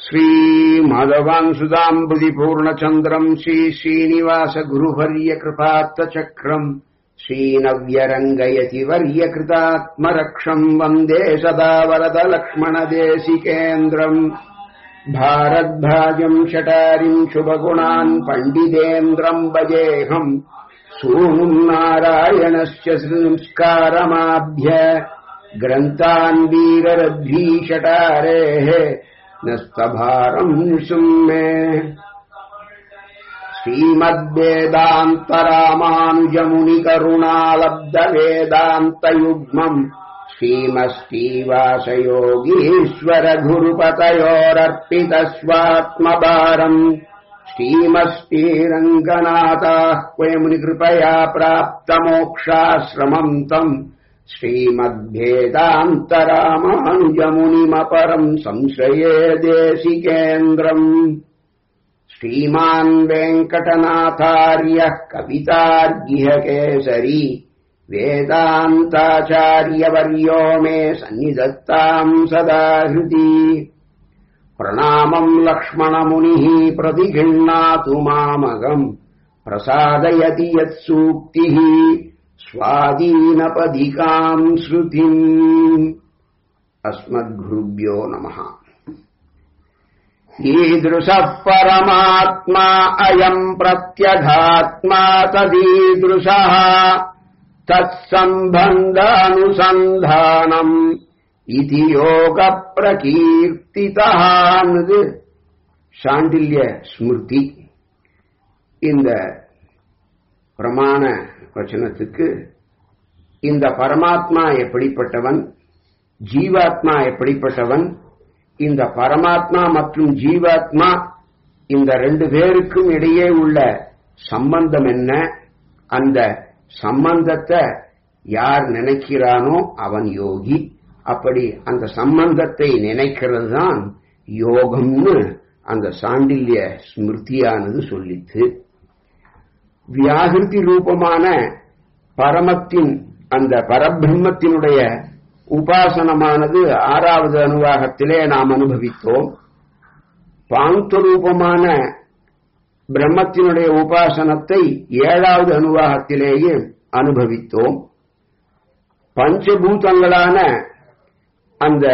श्रीमाधवांसुदाम्बुदिपूर्णचन्द्रम् श्रीश्रीनिवासगुरुवर्यकृपात्तचक्रम् श्रीनव्यरङ्गयति वर्यकृतात्मरक्षम् वन्दे सदा वरदलक्ष्मणदेशिकेन्द्रम् भारद्भाजम् शटारिम् शुभगुणान् पण्डितेन्द्रम् भजेऽहम् सूनुम् नारायणस्य संस्कारमाभ्य ग्रन्थान् वीररद्भीषटारेः नस्तभारम् निशुम्मे श्रीमद्वेदान्तरामानुजमुनिकरुणालब्धवेदान्तयुग्मम् श्रीमश्रीवासयोगीश्वरगुरुपतयोरर्पितस्वात्मभारम् श्रीमश्रीरङ्गनाथाह्वयमुनिकृपया प्राप्तमोक्षाश्रमम् तम् श्रीमद्भेदान्तरामानुजमुनिमपरम् संश्रये देशिकेन्द्रम् श्रीमान् वेङ्कटनाथार्यः कवितार्गिहकेसरी वेदान्ताचार्यवर्यो मे सन्निधत्ताम् सदा हृदि प्रणामम् लक्ष्मणमुनिः प्रतिगृह्णातु मामगम् प्रसादयति यत्सूक्तिः स्वाधीनपदिकाम् श्रुतिम् अस्मद्गुरुभ्यो नमः ईदृशः परमात्मा अयम् प्रत्यघात्मा तदीदृशः தத்சம்பந்தானுசந்தானம் இது யோக பிரகீர்த்திதானது சாண்டில்ய ஸ்மிருதி இந்த பிரமாண வச்சனத்துக்கு இந்த பரமாத்மா எப்படிப்பட்டவன் ஜீவாத்மா எப்படிப்பட்டவன் இந்த பரமாத்மா மற்றும் ஜீவாத்மா இந்த ரெண்டு பேருக்கும் இடையே உள்ள சம்பந்தம் என்ன அந்த சம்பந்தத்தை யார் நினைக்கிறானோ அவன் யோகி அப்படி அந்த சம்பந்தத்தை நினைக்கிறது தான் யோகம்னு அந்த சாண்டில்ய ஸ்மிருதியானது சொல்லித்து வியாகிருதி ரூபமான பரமத்தின் அந்த பரபிரம்மத்தினுடைய உபாசனமானது ஆறாவது அனுவாகத்திலே நாம் அனுபவித்தோம் பாங்க ரூபமான பிரம்மத்தினுடைய உபாசனத்தை ஏழாவது அனுவாகத்திலேயே அனுபவித்தோம் பஞ்சபூதங்களான அந்த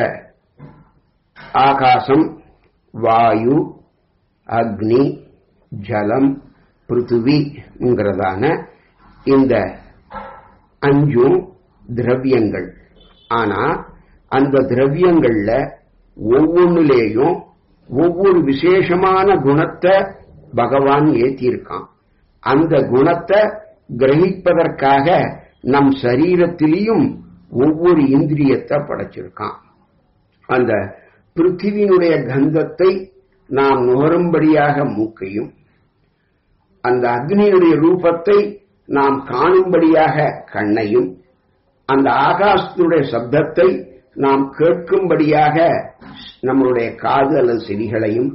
ஆகாசம் வாயு அக்னி ஜலம் பிருத்திவிங்கிறதான இந்த அஞ்சும் திரவியங்கள் ஆனா அந்த திரவியங்கள்ல ஒவ்வொன்னுலேயும் ஒவ்வொரு விசேஷமான குணத்தை பகவான் ஏத்தியிருக்கான் அந்த குணத்தை கிரகிப்பதற்காக நம் சரீரத்திலையும் ஒவ்வொரு இந்திரியத்தை படைச்சிருக்கான் அந்த பிருத்திவினுடைய கந்தத்தை நாம் நுகரும்படியாக மூக்கையும் அந்த அக்னியினுடைய ரூபத்தை நாம் காணும்படியாக கண்ணையும் அந்த ஆகாசத்தினுடைய சப்தத்தை நாம் கேட்கும்படியாக நம்மளுடைய காது அல்லது செவிகளையும்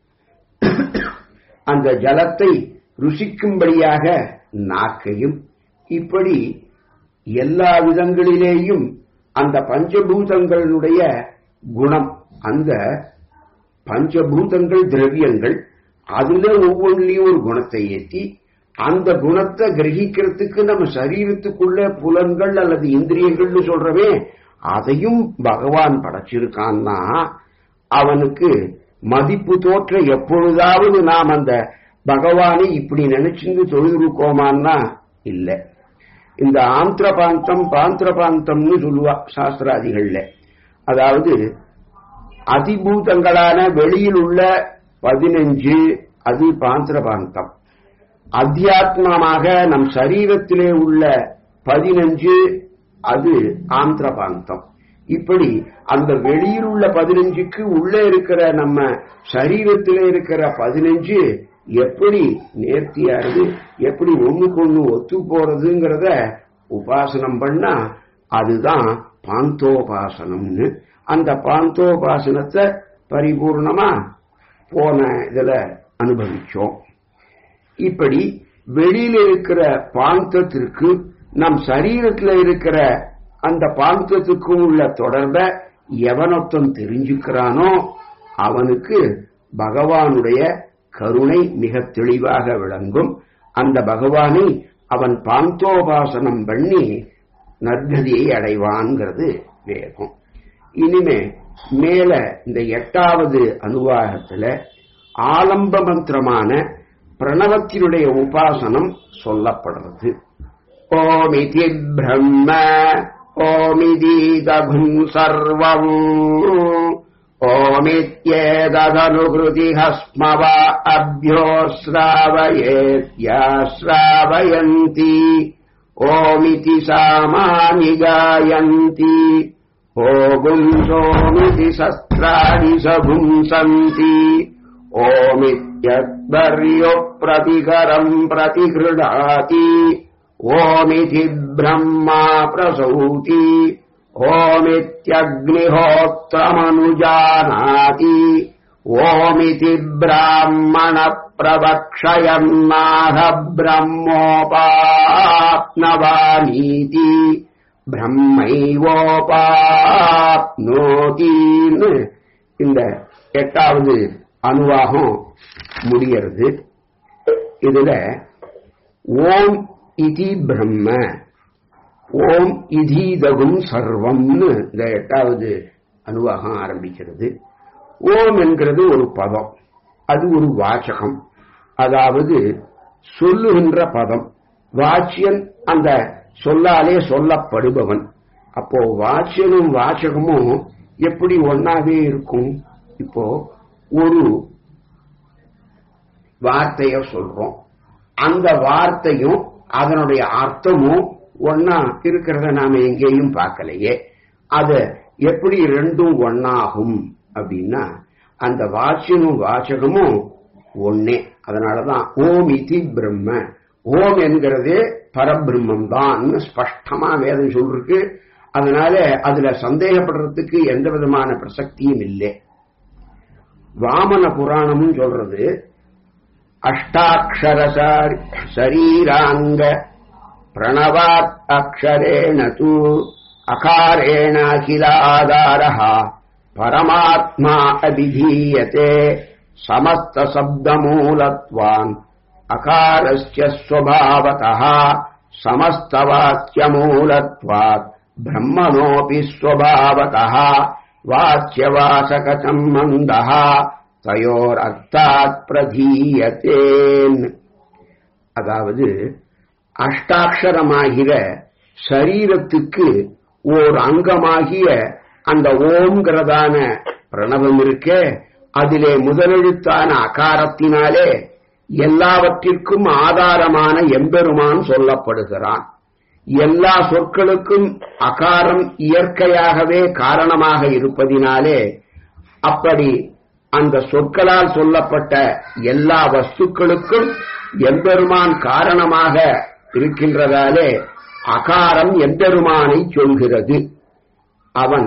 அந்த ஜலத்தை ருசிக்கும்படியாக நாக்கையும் இப்படி எல்லா விதங்களிலேயும் அந்த பஞ்சபூதங்களுடைய குணம் அந்த பஞ்சபூதங்கள் திரவியங்கள் அதுல ஒவ்வொன்றிலையும் ஒரு குணத்தை ஏற்றி அந்த குணத்தை கிரகிக்கிறதுக்கு நம்ம சரீரத்துக்குள்ள புலன்கள் அல்லது இந்திரியங்கள்னு சொல்றவே அதையும் பகவான் படைச்சிருக்கான்னா அவனுக்கு மதிப்பு தோற்ற எப்பொழுதாவது நாம் அந்த பகவானை இப்படி நினைச்சிருந்து தொழுதுருக்கோமான்னா இல்ல இந்த ஆந்திரபாந்தம் பாந்திரபாந்தம்னு சொல்லுவா சாஸ்திராதிகள்ல அதாவது அதிபூதங்களான வெளியில் உள்ள பதினஞ்சு அது பாந்திரபாந்தம் அத்தியாத்மமாக நம் சரீரத்திலே உள்ள பதினஞ்சு அது ஆந்திரபாந்தம் இப்படி அந்த வெளியில் உள்ள பதினஞ்சுக்கு உள்ள இருக்கிற நம்ம சரீரத்திலே இருக்கிற பதினஞ்சு எப்படி நேர்த்தியாருது எப்படி ஒண்ணுக்கு ஒண்ணு ஒத்து போறதுங்கிறத உபாசனம் பண்ணா அதுதான் பாந்தோபாசனம்னு அந்த பாந்தோபாசனத்தை பரிபூர்ணமா போன இதுல அனுபவிச்சோம் இப்படி வெளியில இருக்கிற பாந்தத்திற்கு நம் சரீரத்தில் இருக்கிற அந்த பாந்தத்துக்கும் உள்ள தொடர்பை எவனொத்தன் தெரிஞ்சுக்கிறானோ அவனுக்கு பகவானுடைய கருணை மிக தெளிவாக விளங்கும் அந்த பகவானை அவன் பாந்தோபாசனம் பண்ணி நற்கதியை அடைவான்கிறது வேகம் இனிமே மேல இந்த எட்டாவது அனுவாகத்துல ஆலம்ப மந்திரமான பிரணவத்தினுடைய உபாசனம் சொல்லப்படுறது ஓமிதி பிரம்ம ஓமிதீதகும் சர்வம் ओमित्येतदनुकृतिः स्म वा अभ्योऽश्रावयेत्याश्रावयन्ति ओमिति सामानि गायन्ति ओगुंसोमिति शस्त्राणि स पुंसन्ति ओमित्यद्वर्यो प्रतिकरम् प्रतिगृह्णाति ओमिति ब्रह्मा प्रसौति ओमित्यग्निहोत्रमनुजानाति ओमिति ब्राह्मणप्रवक्षयन्नाह ब्रह्मोपाप्नवानीति பிரம்மைவோபாப்னோதின்னு இந்த எட்டாவது அணுவாகம் முடிகிறது இதுல ஓம் இதி பிரம்ம ஓம் இதீதகும் சர்வம்னு இந்த எட்டாவது அணுவாகம் ஆரம்பிக்கிறது ஓம் என்கிறது ஒரு பதம் அது ஒரு வாசகம் அதாவது சொல்லுகின்ற பதம் வாச்சியன் அந்த சொல்லாலே சொல்லப்படுபவன் அப்போ வாச்சியனும் வாசகமும் எப்படி ஒன்னாவே இருக்கும் இப்போ ஒரு வார்த்தைய சொல்றோம் அந்த வார்த்தையும் அதனுடைய அர்த்தமும் ஒன்னா இருக்கிறத நாம எங்கேயும் பார்க்கலையே அது எப்படி ரெண்டும் ஒன்னாகும் அப்படின்னா அந்த வாச்சியனும் வாசகமும் ஒன்னே அதனாலதான் ஓம் இதி பிரம்ம ஓம் என்கிறதே பரபிரம்மம் தான் ஸ்பஷ்டமா வேதம் சொல்லிருக்கு அதனால அதுல சந்தேகப்படுறதுக்கு எந்த விதமான பிரசக்தியும் இல்லை வாமன புராணமும் சொல்றது அஷ்டாட்சர சரீராங்க பிரணவாத் அக்ஷரேண தூ அகாரேண அகிலாதாரः பரமாத்மா அபிதீயते समस्तशब्दमूलत्वान् अकारस्य स्वभावतः समस्तवाक्यमूलत्वात् ब्रह्मणोऽपि स्वभावतः वाच्यवाचकसम्बन्धः தயோரர்த்தாத் பிரதீயத்தேன் அதாவது அஷ்டாட்சரமாகிற சரீரத்துக்கு ஓர் அங்கமாகிய அந்த ஓம்ங்கிறதான பிரணவம் இருக்கே அதிலே முதலெழுத்தான அகாரத்தினாலே எல்லாவற்றிற்கும் ஆதாரமான எம்பெருமான் சொல்லப்படுகிறான் எல்லா சொற்களுக்கும் அகாரம் இயற்கையாகவே காரணமாக இருப்பதினாலே அப்படி அந்த சொற்களால் சொல்லப்பட்ட எல்லா வஸ்துக்களுக்கும் எம்பெருமான் காரணமாக இருக்கின்றதாலே அகாரம் எம்பெருமானை சொல்கிறது அவன்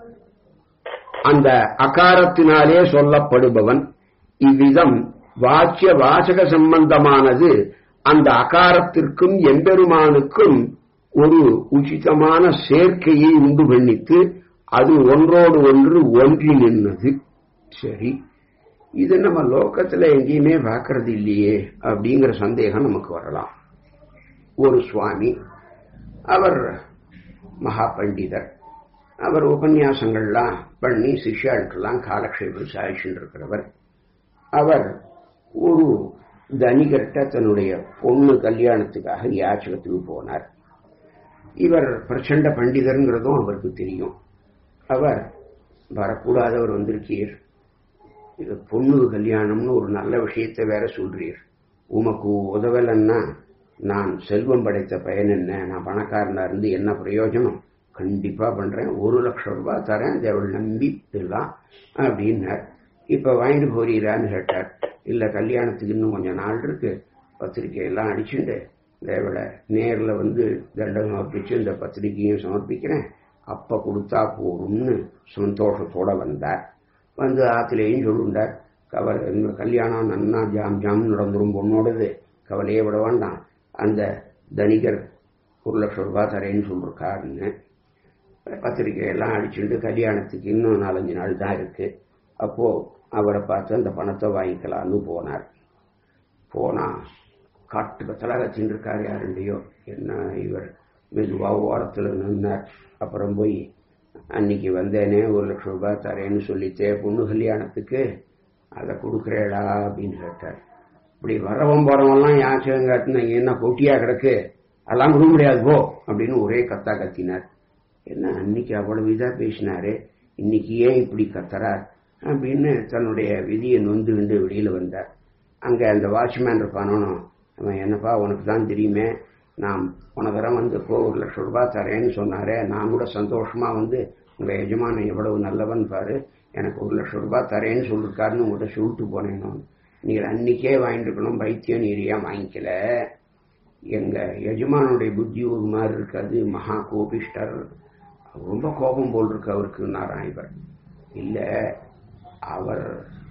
அந்த அகாரத்தினாலே சொல்லப்படுபவன் இவ்விதம் வாச்சிய வாசக சம்பந்தமானது அந்த அகாரத்திற்கும் எம்பெருமானுக்கும் ஒரு உச்சிதமான சேர்க்கையை உண்டு பண்ணித்து அது ஒன்றோடு ஒன்று ஒன்றி நின்னது சரி இது நம்ம லோகத்துல எங்கேயுமே பார்க்கறது இல்லையே அப்படிங்கிற சந்தேகம் நமக்கு வரலாம் ஒரு சுவாமி அவர் மகா பண்டிதர் அவர் உபன்யாசங்கள்லாம் பண்ணி சிஷ்யாளுக்கெல்லாம் காலக்ஷேபம் சாதிச்சுட்டு இருக்கிறவர் அவர் ஒரு தனிகர்கிட்ட தன்னுடைய பொண்ணு கல்யாணத்துக்காக யாச்சகத்துக்கு போனார் இவர் பிரச்சண்ட பண்டிதர்ங்கிறதும் அவருக்கு தெரியும் அவர் வரக்கூடாதவர் வந்திருக்கீர் இது பொண்ணு கல்யாணம்னு ஒரு நல்ல விஷயத்தை வேற சொல்றீர் உமக்கு உதவலன்னா நான் செல்வம் படைத்த பயன் என்ன நான் பணக்காரனா இருந்து என்ன பிரயோஜனம் கண்டிப்பா பண்றேன் ஒரு லட்சம் ரூபாய் தரேன் தேவள் நம்பி இதெல்லாம் அப்படின்னார் இப்ப வாங்கிட்டு போறீரான்னு கேட்டார் இல்ல கல்யாணத்துக்கு இன்னும் கொஞ்சம் நாள் இருக்கு பத்திரிக்கையெல்லாம் அடிச்சுட்டு தேவலை நேர்ல வந்து தண்டம் சமர்ப்பிச்சு இந்த பத்திரிக்கையும் சமர்ப்பிக்கிறேன் அப்ப கொடுத்தா போரும்னு சந்தோஷத்தோட வந்தார் வந்து ஆத்திலேயும் சொல்லுண்டார் கவலை இந்த கல்யாணம் நன்னா ஜாம் ஜாம் நடந்துரும் பொண்ணோடது கவலையே விட வேண்டாம் அந்த தனிகர் ஒரு லட்சம் ரூபாய் தரேன்னு சொல்லிருக்காருன்னு பத்திரிக்கையெல்லாம் அடிச்சுட்டு கல்யாணத்துக்கு இன்னும் நாலஞ்சு நாள் தான் இருக்கு அப்போ அவரை பார்த்து அந்த பணத்தை வாங்கிக்கலாம்னு போனார் போனா காட்டுக்கு தலகத்தின் இருக்கார் யாருண்டையோ என்ன இவர் மெதுவா ஓரத்துல நின்னார் அப்புறம் போய் அன்னைக்கு வந்தேனே ஒரு லட்சம் ரூபாய் தரேன்னு சொல்லித்தே பொண்ணு கல்யாணத்துக்கு அதை கொடுக்குறேடா அப்படின்னு கேட்டார் இப்படி வரவன் போறவன்லாம் யாச்சும் காட்டுனா என்ன போட்டியா கிடக்கு அதெல்லாம் கொடுக்க முடியாது போ அப்படின்னு ஒரே கத்தா கத்தினார் என்ன அன்னைக்கு அவ்வளவு இதா பேசினாரு இன்னைக்கு ஏன் இப்படி கத்துறார் அப்படின்னு தன்னுடைய விதியை நொந்து விண்டு வெளியில வந்தார் அங்க அந்த வாட்ச்மேன் இருப்பானோ அவன் என்னப்பா உனக்கு தான் தெரியுமே நான் போன தரம் வந்து இப்போ ஒரு லட்சம் ரூபாய் தரேன்னு சொன்னாரே நான் கூட சந்தோஷமா வந்து உங்க எஜமானன் எவ்வளவு நல்லவன் பாரு எனக்கு ஒரு லட்சம் ரூபாய் தரேன்னு சொல்லிருக்காருன்னு உங்கள்கிட்ட சொல்லிட்டு போனேன் நான் நீர் அன்னைக்கே வாங்கிட்டு இருக்கணும் பைத்தியம் நீர் ஏன் வாங்கிக்கல எங்க எஜமானுடைய புத்தி ஒரு மாதிரி இருக்காது மகா கோபிஷ்டர் ரொம்ப கோபம் போல் இருக்கு அவருக்கு இவர் இல்ல அவர்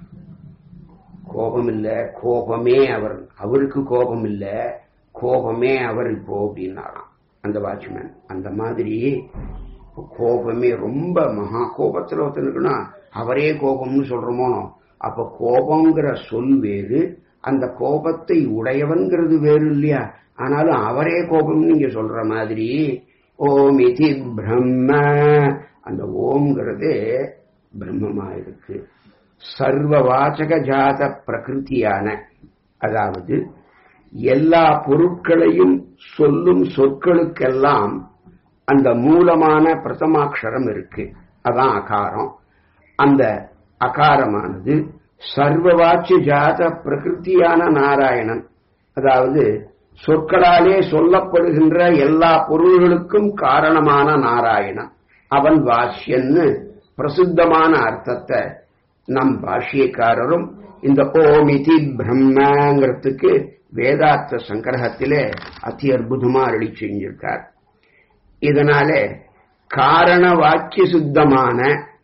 கோபம் இல்ல கோபமே அவர் அவருக்கு கோபம் இல்ல கோபமே அவர் இப்போ அப்படின்னாராம் அந்த வாட்ச்மேன் அந்த மாதிரி கோபமே ரொம்ப மகா கோபத்துல ஒருத்தனுக்குன்னா அவரே கோபம்னு சொல்றோமோ அப்ப கோபங்கிற சொல் வேறு அந்த கோபத்தை உடையவன்கிறது வேறு இல்லையா ஆனாலும் அவரே கோபம்னு நீங்க சொல்ற மாதிரி ஓம் இதி பிரம்ம அந்த ஓம்ங்கிறது பிரம்மமா இருக்கு சர்வ வாசக ஜாத பிரகிருத்தியான அதாவது எல்லா பொருட்களையும் சொல்லும் சொற்களுக்கெல்லாம் அந்த மூலமான பிரதமாட்சரம் இருக்கு அதான் அகாரம் அந்த அகாரமானது சர்வவாட்சி ஜாத பிரகிருத்தியான நாராயணன் அதாவது சொற்களாலே சொல்லப்படுகின்ற எல்லா பொருள்களுக்கும் காரணமான நாராயணன் அவன் வாஷ்யன்னு பிரசித்தமான அர்த்தத்தை நம் பாஷ்யக்காரரும் இந்த ஓமிதி பிரம்மங்கிறதுக்கு வேதார்த்த சங்கிரகத்திலே அதி அற்புதமா அருளி செஞ்சிருக்கார் இதனால காரண வாக்கிய சித்தமான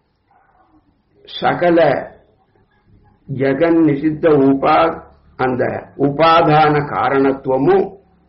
சகல ஜெகன் நிசித்த உபா அந்த உபாதான காரணத்துவமும்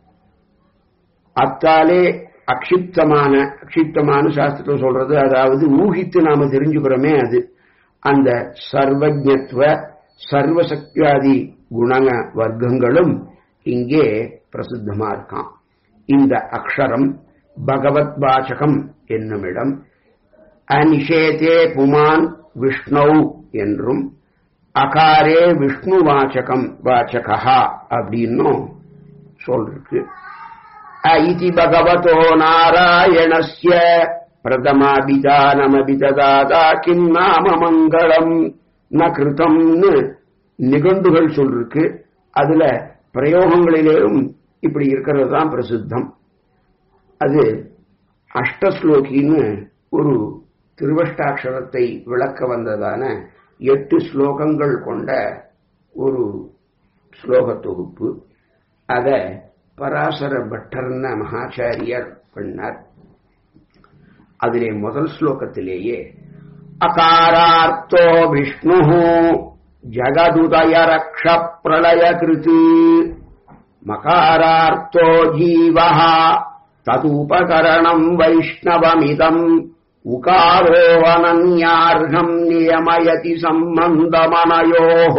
அத்தாலே அக்ஷிப்தமான அக்ஷிப்தமான சாஸ்திரம் சொல்றது அதாவது ஊகித்து நாம தெரிஞ்சுக்கிறோமே அது அந்த சர்வஜத்துவ சர்வசக்தியாதி குணங்க வர்க்கங்களும் இங்கே பிரசித்தமா இருக்கான் இந்த அக்ஷரம் பகவத் வாசகம் என்னுமிடம் அனிஷேதே புமான் விஷ்ணு என்றும் அகாரே விஷ்ணு வாச்சகம் வாச்சகா அப்படின்னும் சொல்லிருக்கு ஐதி பகவதோ நாராயணஸ்ய பிரதமாபிதானமபிததாதா கிம் நாம மங்களம் ந கிருதம்னு நிகண்டுகள் சொல்லிருக்கு அதுல பிரயோகங்களிலேயும் இப்படி இருக்கிறது தான் பிரசித்தம் அது அஷ்டஸ்லோகின்னு ஒரு திருவஷ்டாட்சரத்தை விளக்க வந்ததான எட்டு ஸ்லோகங்கள் கொண்ட ஒரு ஸ்லோக தொகுப்பு அத பராசர பட்டர்ன மகாச்சாரியர் பண்ணார் அதிலே முதல் ஸ்லோகத்திலேயே அகாரார்த்தோ விஷ்ணு ஜகதுதய ரக்ஷ பிரளய கிருத்து மகாரார்த்தோ ஜீவः ததுபகரணம் வைஷ்ணவமிதம் உகாரோவனன்யார்ஹம் நியமயதி சம்பந்தமனயோः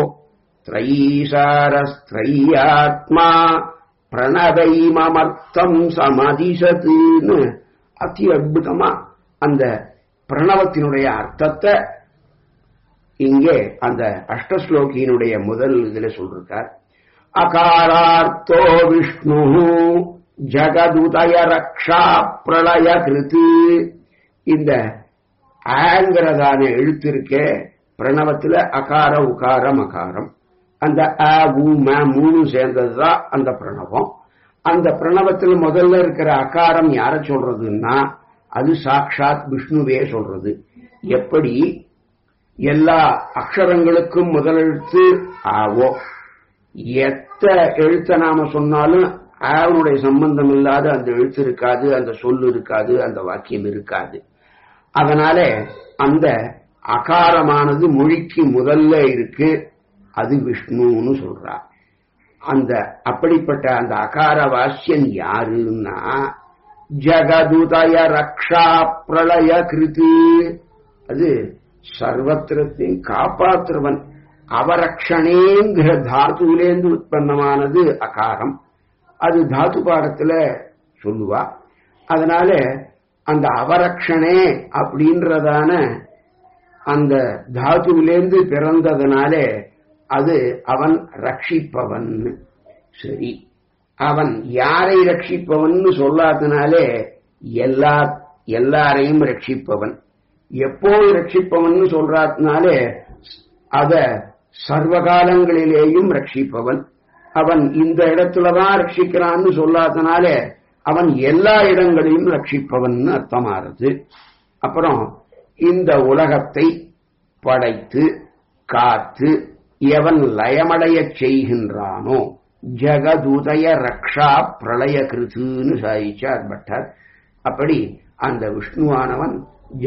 த்ரைசாரஸ்திரையாத்மா பிரணவைமமர்த்தம் சமதிசத்துன்னு அதி அற்புதமா அந்த பிரணவத்தினுடைய அர்த்தத்தை இங்கே அந்த அஷ்டஸ்லோகியினுடைய முதல் இதுல சொல்றார் அகாரார்த்தோ விஷ்ணு ஜகதுதய ரக்ஷா பிரளய கிருத்து இந்த ஆங்கிறதான எழுத்து இருக்கே பிரணவத்துல அகார உகார மகாரம் அந்த அ உ ம மூணு சேர்ந்ததுதான் அந்த பிரணவம் அந்த பிரணவத்தில் முதல்ல இருக்கிற அகாரம் யார சொல்றதுன்னா அது சாட்சாத் விஷ்ணுவே சொல்றது எப்படி எல்லா அக்ஷரங்களுக்கும் முதலெழுத்து ஆவோ எத்த எழுத்த நாம சொன்னாலும் ஆவனுடைய சம்பந்தம் இல்லாத அந்த எழுத்து இருக்காது அந்த சொல் இருக்காது அந்த வாக்கியம் இருக்காது அதனால அந்த அகாரமானது மொழிக்கு முதல்ல இருக்கு அது விஷ்ணுன்னு சொல்றா அந்த அப்படிப்பட்ட அந்த அகார வாசியன் யாருன்னா ஜகதுதய ரக்ஷா பிரளய கிருத்து அது சர்வத்திரத்தையும் காப்பாற்றுவன் அவரக்ஷணேங்கிற தாத்துவிலேந்து உற்பத்தமானது அகாரம் அது தாத்து பாடத்துல சொல்லுவா அதனால அந்த அவரக்ஷணே அப்படின்றதான அந்த தாத்துவிலேந்து பிறந்ததுனால அது அவன் ரட்சிப்பவன் சரி அவன் யாரை ரட்சிப்பவன் சொல்லாதனாலே எல்லா எல்லாரையும் ரட்சிப்பவன் எப்போது ரட்சிப்பவன் சொல்றாத்தினாலே அத சர்வகாலங்களிலேயும் ரட்சிப்பவன் அவன் இந்த இடத்துலதான் ரட்சிக்கிறான்னு சொல்லாதனால அவன் எல்லா இடங்களிலும் ரட்சிப்பவன் அர்த்தமாறுது அப்புறம் இந்த உலகத்தை படைத்து காத்து எவன் லயமடையச் செய்கின்றானோ ஜகதுதய ரக்ஷா பிரளய கிருத்துன்னு சாதிச்சார் பட்டர் அப்படி அந்த விஷ்ணுவானவன்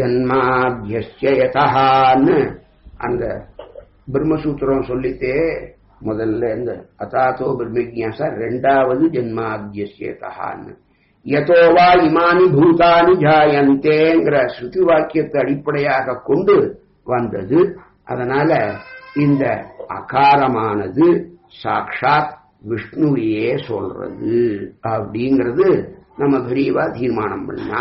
ஜன்மாபியஸ்யதான்னு அந்த பிரம்மசூத்திரம் சொல்லித்தே முதல்ல இந்த அதாத்தோ பிரம்மஜாசா ரெண்டாவது ஜன்மாபியஸ்யதான்னு யதோவா இமானி பூதானி ஜாயந்தேங்கிற ஸ்ருதி வாக்கியத்தை அடிப்படையாக கொண்டு வந்தது அதனால இந்த அகாரமானது சாட்சாத் விஷ்ணுவையே சொல்றது அப்படிங்கிறது நம்ம விரிவா தீர்மானம் பண்ணா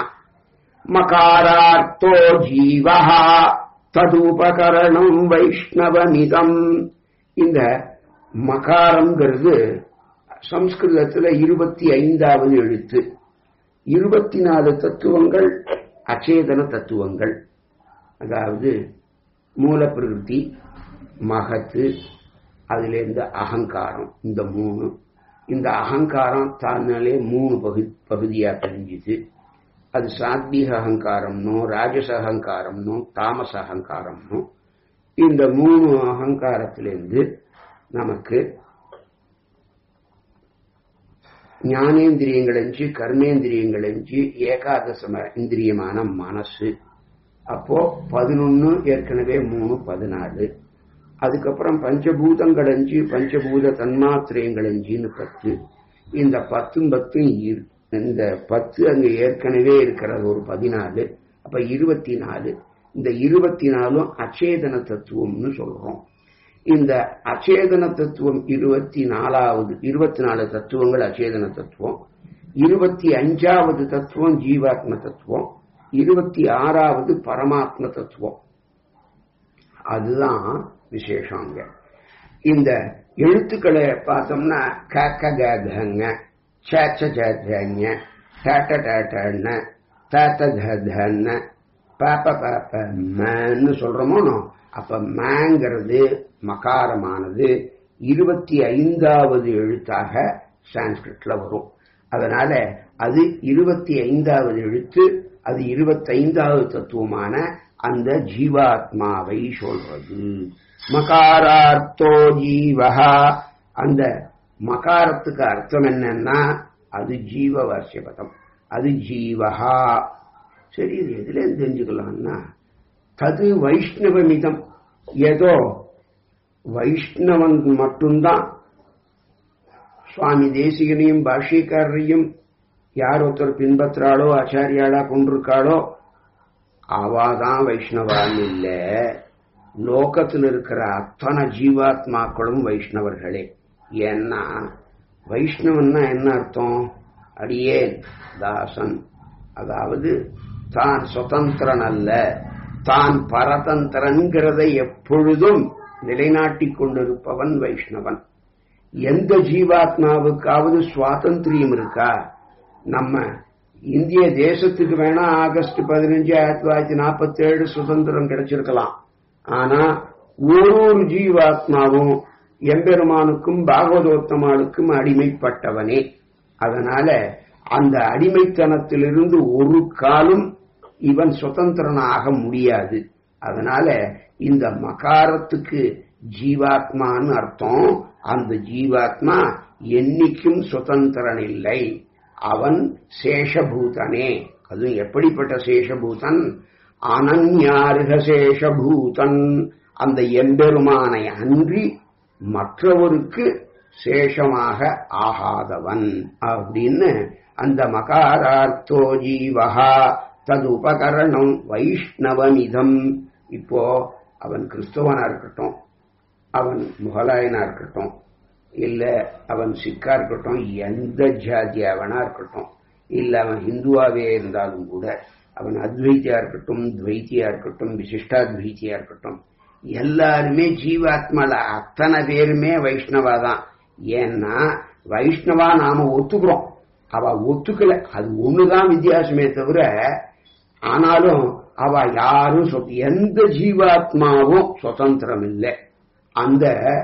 மகாரார்த்தோ ஜீவஹா ததுபகரணம் வைஷ்ணவமிதம் இந்த மகாரம்ங்கிறது சம்ஸ்கிருதத்துல இருபத்தி ஐந்தாவது எழுத்து இருபத்தி நாலு தத்துவங்கள் அச்சேதன தத்துவங்கள் அதாவது மூலப்பிரகிருதி மகத்து அதிலிருந்து அகங்காரம் இந்த மூணு இந்த அகங்காரம் தானாலே மூணு பகு பகுதியா தெரிஞ்சுது அது சாத்வீக அகங்காரம்னோ ராஜச அகங்காரம்னோ தாமச அகங்காரம்னோ இந்த மூணு அகங்காரத்திலிருந்து நமக்கு ஞானேந்திரியங்களஞ்சு கர்மேந்திரியங்களஞ்சு ஏகாதசம இந்திரியமான மனசு அப்போ பதினொன்னு ஏற்கனவே மூணு பதினாலு அதுக்கப்புறம் பஞ்சபூதங்கள் அஞ்சு பஞ்சபூத தன்மாத்திரயங்கள் அஞ்சுன்னு பத்து இந்த பத்தும் பத்தும் இந்த பத்து அங்க ஏற்கனவே இருக்கிறது ஒரு பதினாலு அப்ப இருபத்தி நாலு இந்த இருபத்தி நாலும் அச்சேதன தத்துவம்னு சொல்றோம் இந்த அச்சேதன தத்துவம் இருபத்தி நாலாவது இருபத்தி நாலு தத்துவங்கள் அச்சேதன தத்துவம் இருபத்தி அஞ்சாவது தத்துவம் ஜீவாத்ம தத்துவம் இருபத்தி ஆறாவது பரமாத்ம தத்துவம் அதுதான் விசேஷங்க இந்த எழுத்துக்களை பார்த்தோம்னா கக்க கங்க சேச்ச சேச்சங்க டேட்ட டேட்டன்னு தேத்த தன்னு பேப்ப பேப்பன்னு சொல்றோமோ அப்ப மேங்கிறது மகாரமானது இருபத்தி ஐந்தாவது எழுத்தாக சான்ஸ்கிரிட்ல வரும் அதனால அது இருபத்தி ஐந்தாவது எழுத்து அது இருபத்தைந்தாவது தத்துவமான அந்த ஜீவாத்மாவை சொல்றது மகாரார்த்தோ ஜீவஹா அந்த மகாரத்துக்கு அர்த்தம் என்னன்னா அது ஜீவ வாசியபதம் அது ஜீவஹா சரி இது எதுல தெரிஞ்சுக்கலாம்னா தது வைஷ்ணவமிதம் ஏதோ வைஷ்ணவன் மட்டும்தான் சுவாமி தேசிகனையும் பாஷ்யக்காரரையும் யார் ஒருத்தர் பின்பற்றாளோ ஆச்சாரியாளா கொண்டிருக்காளோ அவாதான் வைஷ்ணவான் இல்ல லோகத்தில் இருக்கிற அத்தனை ஜீவாத்மாக்களும் வைஷ்ணவர்களே ஏன்னா வைஷ்ணவன்னா என்ன அர்த்தம் அடியேன் தாசன் அதாவது தான் சுதந்திரன் அல்ல தான் பரதந்திரங்கிறதை எப்பொழுதும் நிலைநாட்டிக் கொண்டிருப்பவன் வைஷ்ணவன் எந்த ஜீவாத்மாவுக்காவது சுவாதந்திரியம் இருக்கா நம்ம இந்திய தேசத்துக்கு வேணா ஆகஸ்ட் பதினஞ்சு ஆயிரத்தி தொள்ளாயிரத்தி நாற்பத்தி ஏழு சுதந்திரம் கிடைச்சிருக்கலாம் ஆனா ஒரு ஒரு ஜீவாத்மாவும் எம்பெருமானுக்கும் பாகவதோத்தமானுக்கும் அடிமைப்பட்டவனே அதனால அந்த அடிமைத்தனத்திலிருந்து ஒரு காலம் இவன் சுதந்திரனாக முடியாது அதனால இந்த மகாரத்துக்கு ஜீவாத்மான்னு அர்த்தம் அந்த ஜீவாத்மா என்னைக்கும் சுதந்திரன் இல்லை அவன் சேஷபூதனே அது எப்படிப்பட்ட சேஷபூதன் அனன்யாருக சேஷபூதன் அந்த எம்பெருமானை அன்றி மற்றவருக்கு சேஷமாக ஆகாதவன் அப்படின்னு அந்த மகாரார்த்தோ ஜீவகா தது உபகரணம் வைஷ்ணவமிதம் இப்போ அவன் கிறிஸ்தவனா இருக்கட்டும் அவன் முகலாயனா இருக்கட்டும் இல்ல அவன் சிக்கா இருக்கட்டும் எந்த ஜாதி அவனா இருக்கட்டும் இல்ல அவன் ஹிந்துவாவே இருந்தாலும் கூட அவன் அத்வைத்தியா இருக்கட்டும் துவைத்தியா இருக்கட்டும் விசிஷ்டாத்வைத்தியா இருக்கட்டும் எல்லாருமே ஜீவாத்மால அத்தனை பேருமே வைஷ்ணவா தான் ஏன்னா வைஷ்ணவா நாம ஒத்துக்கிறோம் அவ ஒத்துக்கல அது ஒண்ணுதான் வித்தியாசமே தவிர ஆனாலும் அவ யாரும் சொ- எந்த ஜீவாத்மாவும் சுதந்திரம் இல்லை அந்த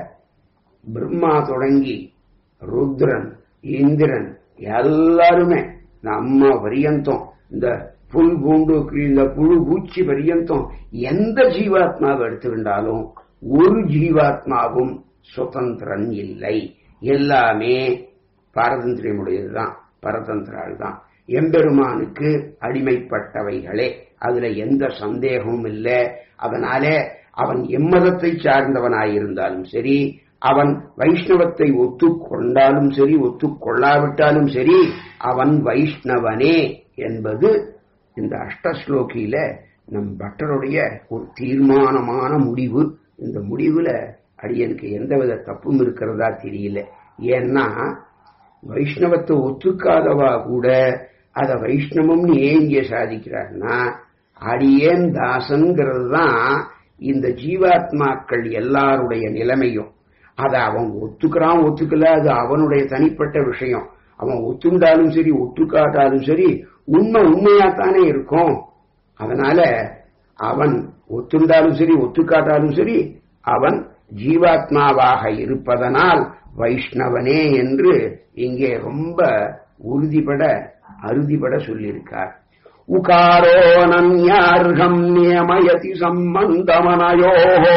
பிரம்மா தொடங்கி ருத்ரன் இந்திரன் எல்லாருமே நம்ம பரியந்தம் இந்த புல் பூண்டு இந்த புழு பூச்சி பரியந்தம் எந்த ஜீவாத்மாவை எடுத்துக்கிட்டாலும் ஒரு ஜீவாத்மாவும் சுதந்திரன் இல்லை எல்லாமே பாரதந்திரியமுடையதுதான் பரதந்திரால் தான் எம்பெருமானுக்கு அடிமைப்பட்டவைகளே அதுல எந்த சந்தேகமும் இல்லை அதனாலே அவன் எம்மதத்தை சார்ந்தவனாயிருந்தாலும் சரி அவன் வைஷ்ணவத்தை ஒத்துக்கொண்டாலும் சரி ஒத்துக்கொள்ளாவிட்டாலும் சரி அவன் வைஷ்ணவனே என்பது இந்த அஷ்டஸ்லோகியில நம் பட்டருடைய ஒரு தீர்மானமான முடிவு இந்த முடிவுல அடியனுக்கு எந்தவித தப்பும் இருக்கிறதா தெரியல ஏன்னா வைஷ்ணவத்தை ஒத்துக்காதவா கூட அத வைஷ்ணவம்னு ஏன் இங்க சாதிக்கிறார்னா அடியேன் தாசன்கிறது தான் இந்த ஜீவாத்மாக்கள் எல்லாருடைய நிலைமையும் அத அவன் ஒத்துக்கிறான் ஒத்துக்கல அது அவனுடைய தனிப்பட்ட விஷயம் அவன் ஒத்துண்டாலும் சரி ஒத்துக்காட்டாலும் சரி உண்மை உண்மையாத்தானே இருக்கும் அதனால அவன் ஒத்துண்டாலும் சரி ஒத்துக்காட்டாலும் சரி அவன் ஜீவாத்மாவாக இருப்பதனால் வைஷ்ணவனே என்று இங்கே ரொம்ப உறுதிபட அறுதிபட சொல்லியிருக்கார் உகாரோ நன்யார்கம் நியமயதி சம்பந்தமனயோஹோ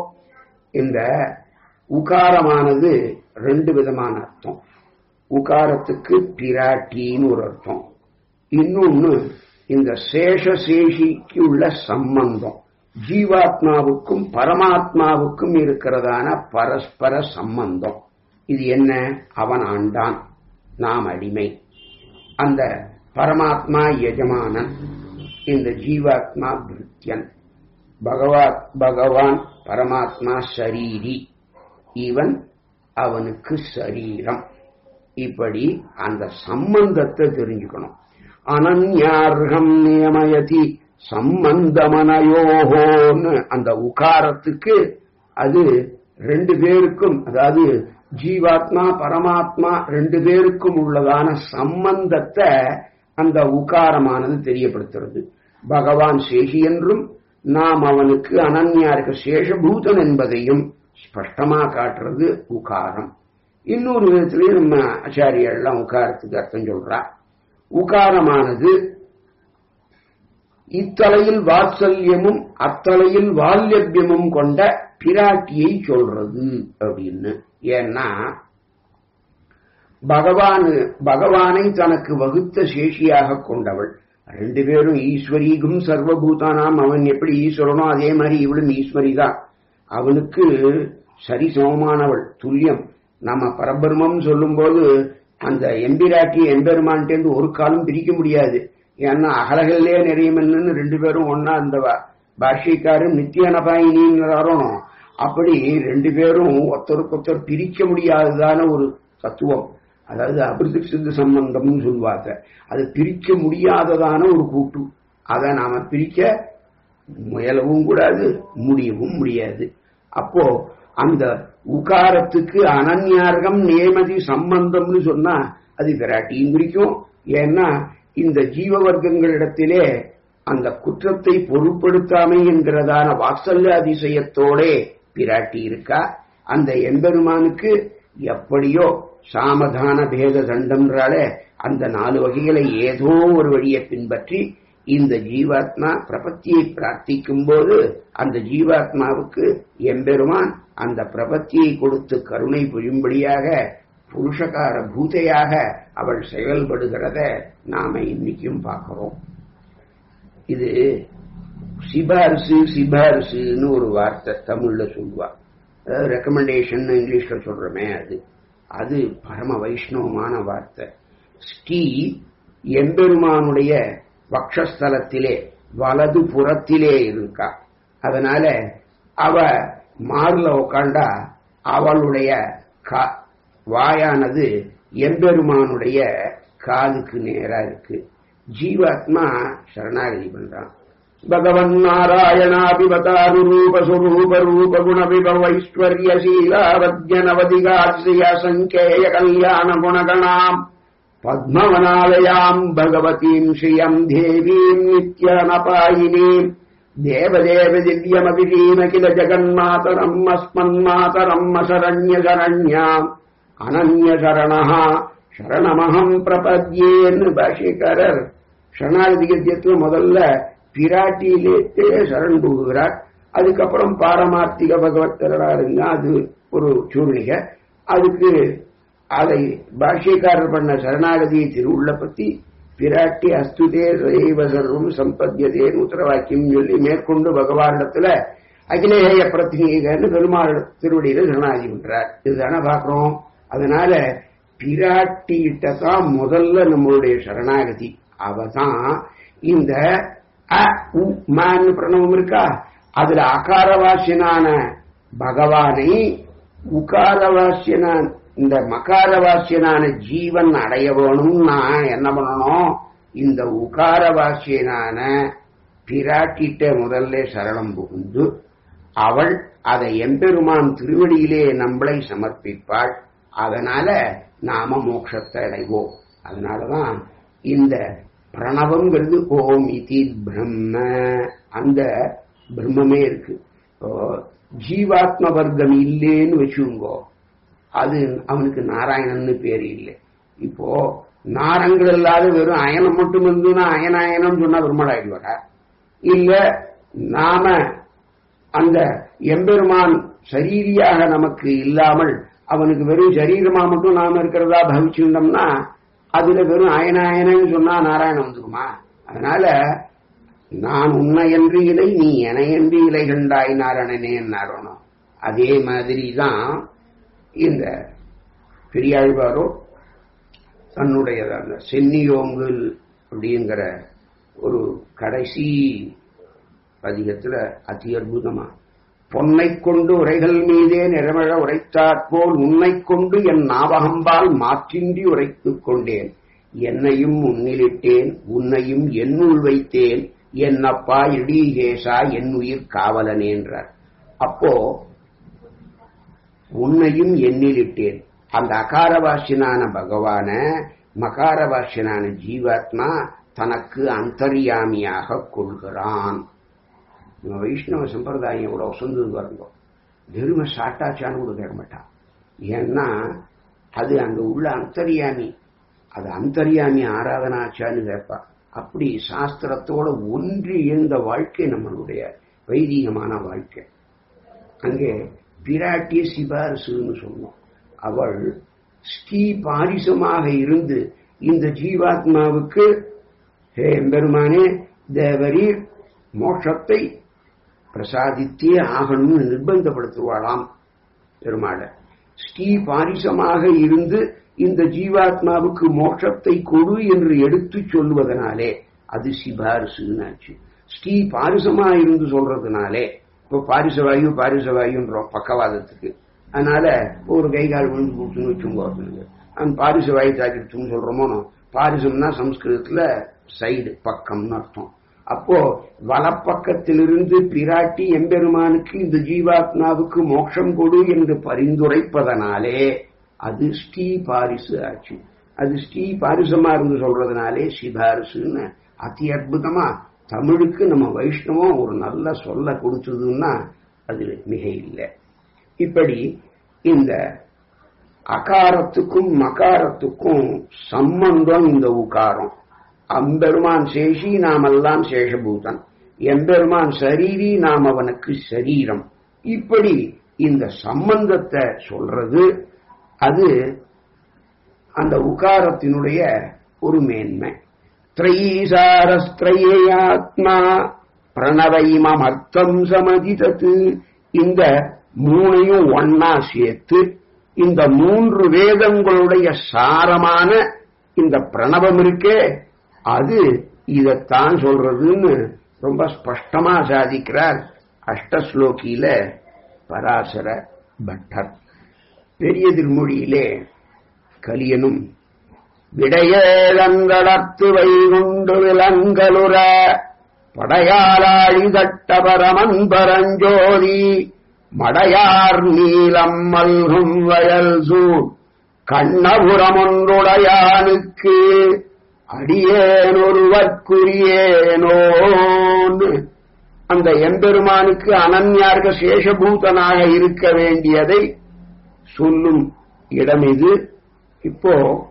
இந்த உகாரமானது ரெண்டு விதமான அர்த்தம் உகாரத்துக்கு பிராட்டின்னு ஒரு அர்த்தம் இன்னொன்னு இந்த சேஷசேஷிக்கு உள்ள சம்பந்தம் ஜீவாத்மாவுக்கும் பரமாத்மாவுக்கும் இருக்கிறதான பரஸ்பர சம்பந்தம் இது என்ன அவன் ஆண்டான் நாம் அடிமை அந்த பரமாத்மா எஜமானன் இந்த ஜீவாத்மா பிருத்தியன் பகவான் பகவான் பரமாத்மா சரீரி இவன் அவனுக்கு சரீரம் இப்படி அந்த சம்பந்தத்தை தெரிஞ்சுக்கணும் அனன்யார்கம் நியமயதி சம்பந்தமனயோகோன்னு அந்த உகாரத்துக்கு அது ரெண்டு பேருக்கும் அதாவது ஜீவாத்மா பரமாத்மா ரெண்டு பேருக்கும் உள்ளதான சம்பந்தத்தை அந்த உகாரமானது தெரியப்படுத்துறது பகவான் சேஷி என்றும் நாம் அவனுக்கு அனன்யா இருக்க சேஷபூதன் என்பதையும் ஸ்பஷ்டமா காட்டுறது உகாரம் இன்னொரு விதத்திலையும் நம்ம ஆச்சாரியெல்லாம் உகாரத்துக்கு அர்த்தம் சொல்றா உகாரமானது இத்தலையில் வாத்சல்யமும் அத்தலையில் வால்யபியமும் கொண்ட பிராட்டியை சொல்றது அப்படின்னு ஏன்னா பகவான் பகவானை தனக்கு வகுத்த சேஷியாக கொண்டவள் ரெண்டு பேரும் ஈஸ்வரீகும் சர்வபூதானாம் அவன் எப்படி ஈஸ்வரனோ அதே மாதிரி இவளும் ஈஸ்வரி தான் அவனுக்கு சரி சமமானவள் துல்லியம் நம்ம பரபிரமம் சொல்லும்போது அந்த எம்பிராட்டி எம்பெருமான்ட்டேந்து ஒரு காலம் பிரிக்க முடியாது ஏன்னா அகலகல்லே நிறையமென்னு ரெண்டு பேரும் ஒன்னா அந்த பாஷ்யக்காரும் நித்தியனபாயினின்னு வரணும் அப்படி ரெண்டு பேரும் ஒருத்தருக்கு ஒருத்தர் பிரிக்க முடியாததான ஒரு தத்துவம் அதாவது அபிருத்தி சித்த சம்பந்தம்னு சொல்லுவாங்க அது பிரிக்க முடியாததான ஒரு கூட்டு அதை நாம பிரிக்க முயலவும் கூடாது முடியவும் முடியாது அப்போ அந்த உகாரத்துக்கு அனன்யார்கம் நேமதி சம்பந்தம்னு சொன்னா அது விராட்டியும் குறிக்கும் ஏன்னா இந்த ஜீவ வர்க்கங்களிடத்திலே அந்த குற்றத்தை பொருட்படுத்தாமை என்கிறதான வாத்சல்ய அதிசயத்தோட பிராட்டி இருக்கா அந்த எம்பெருமானுக்கு எப்படியோ சாமதான பேத தண்டம்ன்றாலே அந்த நாலு வகைகளை ஏதோ ஒரு வழியை பின்பற்றி இந்த ஜீவாத்மா பிரபத்தியை பிரார்த்திக்கும் போது அந்த ஜீவாத்மாவுக்கு எம்பெருமான் அந்த பிரபத்தியை கொடுத்து கருணை புரியும்படியாக புருஷகார பூதையாக அவள் செயல்படுகிறத நாம இன்னைக்கும் பார்க்கிறோம் இது சிபாரிசு சிபாரிசுன்னு ஒரு வார்த்தை தமிழ்ல சொல்லுவா அதாவது ரெக்கமெண்டேஷன் இங்கிலீஷ்ல சொல்றோமே அது அது பரம வைஷ்ணவமான வார்த்தை ஸ்ரீ எம்பெருமானுடைய வக்ஷஸ்தலத்திலே வலது புறத்திலே இருக்கா அதனால அவ மாறுல உட்காண்டா அவளுடைய வாயானது எம்பெருமானுடைய காதுக்கு நேரா இருக்கு ஜீவாத்மா சரணாகதி பண்றான் பகவன் நாராயணாபிவதாரு ரூப சுரூப ரூப குண விபவைஸ்வர்ய சீலாவத்யனவதிகாசிய சங்கேய கல்யாண குணகணாம் பத்மவனாலயாம் பகவதீம் ஸ்ரீயம் தேவீம் நித்யனபாயினீம் தேவதேவ திவ்யமபிதீம கில ஜகன்மாதரம் அஸ்மன்மாதரம் அசரண்ய சரண்யாம் அனன்ய சரணா சரணமகம் பிரபத்யேன்னு பாஷிக்காரர் சரணாகதி கத்தியத்துல முதல்ல பிராட்டியிலே சரண் புகுகிறார் அதுக்கப்புறம் பாரமார்த்திக பகவத்தரா இருங்க அது ஒரு சூழ்நிலை அதுக்கு அதை பாஷ்யக்காரர் பண்ண சரணாகதி திருவுள்ள பத்தி பிராட்டி அஸ்துதே சைவ சர்வம் சம்பத்தியதேன்னு உத்தரவாக்கியம் சொல்லி மேற்கொண்டு பகவானிடத்துல அகிலேய பிரதிநிதிகன்னு பெருமாள் திருவடியில சரணாகதி பண்றார் இதுதானே பாக்குறோம் அதனால பிராட்டிகிட்ட தான் முதல்ல நம்மளுடைய சரணாகதி அவதான் இந்த அ உ மான்னு பிரணவம் இருக்கா அதுல அகாரவாசியனான பகவானை உகாரவாசியனான் இந்த மகாரவாசியனான ஜீவன் அடைய வேணும்னா என்ன பண்ணணும் இந்த உகாரவாசியனான பிராட்டிட்ட முதல்ல சரணம் புகுந்து அவள் அதை எம்பெருமான் திருவடியிலே நம்மளை சமர்ப்பிப்பாள் அதனால நாம மோட்சத்தை அடைவோம் அதனாலதான் இந்த பிரணவங்கிறது ஓம் இதி பிரம்ம அந்த பிரம்மமே இருக்கு ஜீவாத்ம வர்க்கம் இல்லேன்னு வச்சுங்கோ அது அவனுக்கு நாராயணன்னு பேரு இல்லை இப்போ நாரங்கள் இல்லாத வெறும் அயனம் மட்டும் இருந்துன்னா அயனாயனம் சொன்னா பெருமாளாயிடுவாரா இல்ல நாம அந்த எம்பெருமான் சரீரியாக நமக்கு இல்லாமல் அவனுக்கு வெறும் சரீரமா மட்டும் நாம இருக்கிறதா பவிச்சுட்டோம்னா அதுல வெறும் அயனாயனன்னு சொன்னா நாராயணன் வந்துருமா அதனால நான் உன்னை என்று இலை நீ என என்று இலை கண்டாய் நாராயணனே நாரணம் அதே மாதிரி தான் இந்த பெரியாழ்வாரோ தன்னுடைய அந்த சென்னியோங்கல் அப்படிங்கிற ஒரு கடைசி பதிகத்துல அதி அற்புதமா பொன்னை கொண்டு உரைகள் மீதே நிறமழ உரைத்தாற்போல் உன்னை கொண்டு என் ஞாபகம்பால் மாற்றின்றி உரைத்துக் கொண்டேன் என்னையும் உன்னிலிட்டேன் உன்னையும் என்னுள் வைத்தேன் என்னப்பா இடிகேசா என் உயிர் காவலனே என்றார் அப்போ உன்னையும் எண்ணிலிட்டேன் அந்த அகாரவாசியனான பகவான மகாரவாசியனான ஜீவாத்மா தனக்கு அந்தரியாமியாக கொள்கிறான் வைஷ்ணவ சம்பிரதாயம் இவ்வளவு வசந்தது வரணும் வெறுமை சாட்டாச்சான்னு கூட கேட்க மாட்டான் ஏன்னா அது அங்க உள்ள அந்தரியாமி அது அந்தரியாமி ஆராதனாச்சான்னு கேட்பா அப்படி சாஸ்திரத்தோட ஒன்றி இருந்த வாழ்க்கை நம்மளுடைய வைதிகமான வாழ்க்கை அங்கே பிராட்டிய சிபாரிசுன்னு சொன்னோம் அவள் ஸ்ரீ பாரிசமாக இருந்து இந்த ஜீவாத்மாவுக்கு ஹே பெருமானே தேவரீர் மோட்சத்தை பிரசாதித்தே ஆகணும்னு நிர்பந்தப்படுத்துவாளாம் பெருமாள ஸ்ரீ பாரிசமாக இருந்து இந்த ஜீவாத்மாவுக்கு மோட்சத்தை கொடு என்று எடுத்து சொல்லுவதனாலே அது சிபாரிசுன்னாச்சு ஸ்ரீ பாரிசமா இருந்து சொல்றதுனாலே இப்போ பாரிசவாயு பாரிசவாயுன்றோம் பக்கவாதத்துக்கு அதனால ஒரு கை கால் விழுந்து போச்சுன்னு வச்சுங்க அந்த பாரிசவாயு தாக்கிடுச்சுன்னு சொல்றோமோ பாரிசம்னா சம்ஸ்கிருதத்துல சைடு பக்கம்னு அர்த்தம் அப்போ வலப்பக்கத்திலிருந்து பிராட்டி எம்பெருமானுக்கு இந்த ஜீவாத்மாவுக்கு மோட்சம் கொடு என்று பரிந்துரைப்பதனாலே அது ஸ்ரீ பாரிசு ஆச்சு அது ஸ்ரீ பாரிசமா இருந்து சொல்றதுனாலே சிபாரிசுன்னு அதி அற்புதமா தமிழுக்கு நம்ம வைஷ்ணவம் ஒரு நல்ல சொல்ல கொடுத்ததுன்னா அது மிக இல்லை இப்படி இந்த அகாரத்துக்கும் மகாரத்துக்கும் சம்பந்தம் இந்த உகாரம் அம்பெருமான் சேஷி நாமெல்லாம் சேஷபூதன் எம்பெருமான் சரீரி நாம் அவனுக்கு சரீரம் இப்படி இந்த சம்பந்தத்தை சொல்றது அது அந்த உகாரத்தினுடைய ஒரு மேன்மை திரையீசாரஸ்திரையாத்மா பிரணவைமம் அர்த்தம் சமதிதத்து இந்த மூணையும் ஒன்னா சேர்த்து இந்த மூன்று வேதங்களுடைய சாரமான இந்த பிரணவம் இருக்கே அது இதத்தான் சொல்றதுன்னு ரொம்ப ஸ்பஷ்டமா சாதிக்கிறார் அஷ்டஸ்லோகியில பராசர பட்டர் பெரிய திருமொழியிலே கலியனும் விடையேழங்களத்து வைகுண்டு விலங்கலுற படையாளாழி தட்டபரமன் பரஞ்சோதி மடையார் நீலம் மல்கும் வயல் சூழ் கண்ணபுரமொன்றுடையானுக்கு அடியேனொருவற்குரியேனோன்னு அந்த எம்பெருமானுக்கு அனன்யார்க சேஷபூதனாக இருக்க வேண்டியதை சொல்லும் இடம் இது இப்போ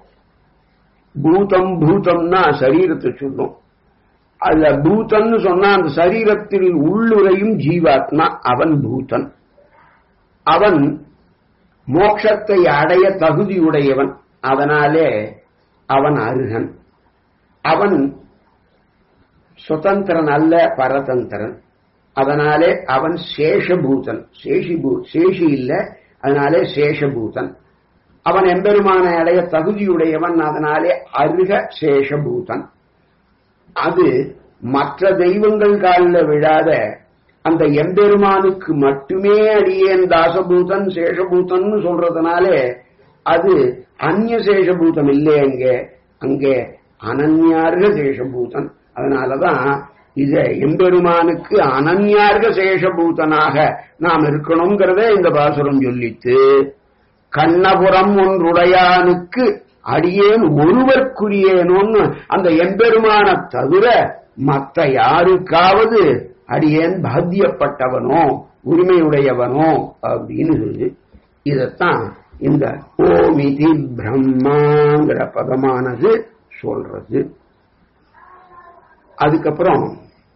பூதம் பூதம்னா சரீரத்தை சொல்லும் அதுல பூதம்னு சொன்னா அந்த சரீரத்தில் உள்ளுரையும் ஜீவாத்மா அவன் பூதன் அவன் மோட்சத்தை அடைய தகுதியுடையவன் அதனாலே அவன் அருகன் அவன் சுதந்திரன் அல்ல பரதந்திரன் அதனாலே அவன் சேஷபூதன் சேஷிபூ சேஷி இல்ல அதனாலே சேஷபூதன் அவன் எம்பெருமானை அடைய தகுதியுடையவன் அதனாலே அருக சேஷபூதன் அது மற்ற தெய்வங்கள் காலில் விழாத அந்த எம்பெருமானுக்கு மட்டுமே அடியேன் தாசபூதன் சேஷபூதன் சொல்றதுனாலே அது அந்நிய சேஷபூதம் இல்லை அங்கே அங்கே அனன்யார்க சேஷபூதன் அதனாலதான் இத எம்பெருமானுக்கு அனன்யார்க சேஷபூதனாக நாம் இருக்கணுங்கிறத இந்த பாசுரம் சொல்லித்து கண்ணபுரம் ஒன்றுடையானுக்கு அடியேன் ஒருவர்க்குரியேனோன்னு அந்த எம்பெருமான தவிர மற்ற யாருக்காவது அடியேன் பாத்தியப்பட்டவனோ உரிமையுடையவனோ அப்படின்னு சொல்லி இதத்தான் இந்த ஓமிதி பிரம்மாங்கிற பதமானது சொல்றது அதுக்கப்புறம்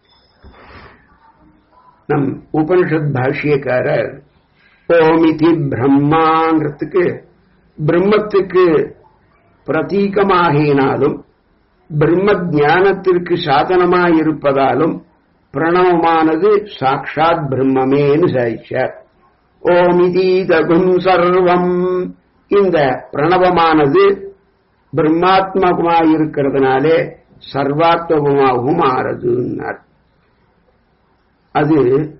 நம் உபனிஷத் பாஷ்யக்காரர் ஓமிதி பிரம்மாங்கிறதுக்கு பிரம்மத்துக்கு பிரதீகமாகினாலும் பிரம்ம ஞானத்திற்கு சாதனமாயிருப்பதாலும் பிரணவமானது சாட்சாத் பிரம்மமேன்னு சாய்ச்சார் ஓமிதீதகும் சர்வம் இந்த பிரணவமானது பிரம்மாத்மகமாயிருக்கிறதுனாலே சர்வாத்மகமாகவும் ஆறதுன்னார் அது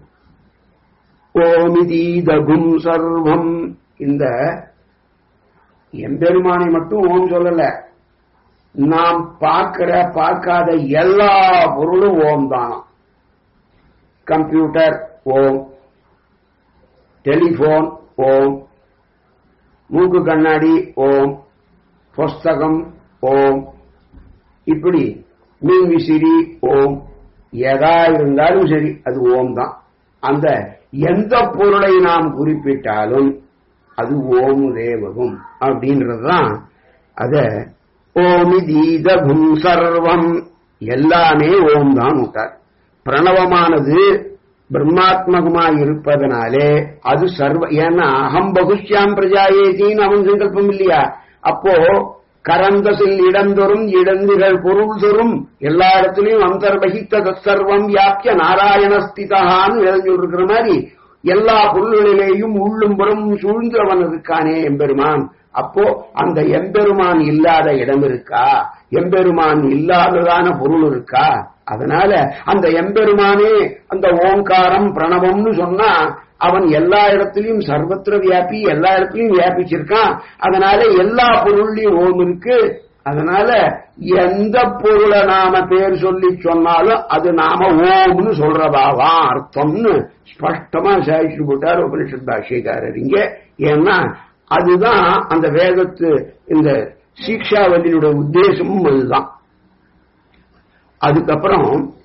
ஓமிதீதகும் சர்வம் இந்த எம்பெருமானை மட்டும் ஓம் சொல்லல நாம் பார்க்கிற பார்க்காத எல்லா பொருளும் ஓம் தானம் கம்ப்யூட்டர் ஓம் டெலிபோன் ஓம் மூக்கு கண்ணாடி ஓம் புஸ்தகம் ஓம் இப்படி மின்விசிறி ஓம் எதா இருந்தாலும் சரி அது ஓம் தான் அந்த எந்த பொருளை நாம் குறிப்பிட்டாலும் அது ஓம் தேவகும் அப்படின்றதுதான் அத ஓமி தீதகும் சர்வம் எல்லாமே ஓம் தான் விட்டார் பிரணவமானது பிரம்மாத்மகமாய் இருப்பதனாலே அது சர்வ ஏன்னா அகம் பகுஷ்யாம் பிரஜாயேத்தின்னு அவன் சங்கல்பம் இல்லையா அப்போ கரந்தசில் இடந்தொரும் இடந்துகள் பொருள் தொரும் எல்லா இடத்துலயும் அந்தர்வகித்த தற்சர்வம் வியாக்கிய நாராயணஸ்திதான்னு எழுதிருக்கிற மாதிரி எல்லா பொருள்களிலேயும் உள்ளும் புறமும் சூழ்ந்தவன் இருக்கானே எம்பெருமான் அப்போ அந்த எம்பெருமான் இல்லாத இடம் இருக்கா எம்பெருமான் இல்லாததான பொருள் இருக்கா அதனால அந்த எம்பெருமானே அந்த ஓங்காரம் பிரணவம்னு சொன்னா அவன் எல்லா இடத்துலயும் சர்வத்திர வியாபி எல்லா இடத்துலயும் வியாபிச்சிருக்கான் அதனால எல்லா பொருள்லயும் ஓம் இருக்கு அதனால எந்த பொருளை நாம பேர் சொல்லி சொன்னாலும் அது நாம ஓம்னு சொல்றதாவா அர்த்தம்னு ஸ்பஷ்டமா சாதிச்சு போட்டார் உபனிஷத் பாஷிகாரர் இங்க ஏன்னா அதுதான் அந்த வேதத்து இந்த சீக்ஷாவலியுடைய உத்தேசமும் அதுதான் அதுக்கப்புறம்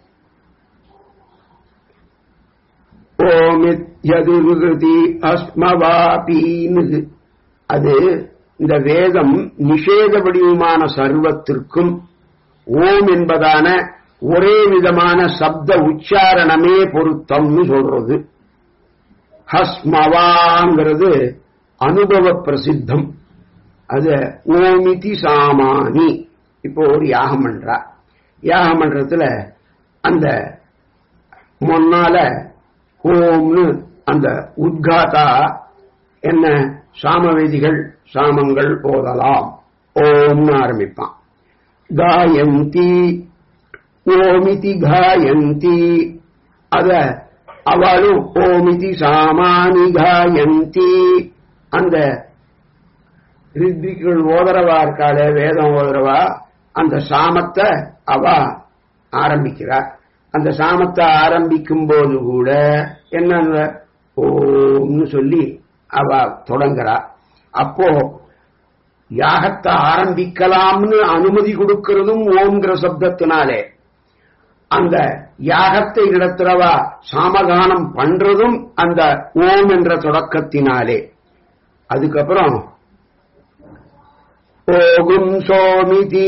ஓமித்யதுருதி அஸ்மவாபீன்னு அது இந்த வேதம் நிஷேத வடிவமான சர்வத்திற்கும் ஓம் என்பதான ஒரே விதமான சப்த உச்சாரணமே பொருத்தம்னு சொல்றது ஹஸ்மவாங்கிறது அனுபவ பிரசித்தம் அது ஓமிதி சாமானி இப்போ ஒரு யாகம் பண்றா யாகம் பண்றதுல அந்த முன்னால ஓம்னு அந்த உத்காதா என்ன சாமவேதிகள் சாமங்கள் போதலாம் ஓம்னு ஆரம்பிப்பான் காயந்தி ஓமிதி காயந்தி அத அவளும் ஓமிதி சாமானி காயந்தி அந்த ரித்விகள் ஓதரவா இருக்காளே வேதம் ஓதரவா அந்த சாமத்தை அவ ஆரம்பிக்கிறா அந்த சாமத்தை ஆரம்பிக்கும் போது கூட என்ன ஓம்னு சொல்லி அவ தொடங்குறா அப்போ யாகத்தை ஆரம்பிக்கலாம்னு அனுமதி கொடுக்கிறதும் ஓம்ங்கிற சப்தத்தினாலே அந்த யாகத்தை இடத்துறவா சாமகானம் பண்றதும் அந்த ஓம் என்ற தொடக்கத்தினாலே அதுக்கப்புறம் ஓகும் சோமிதி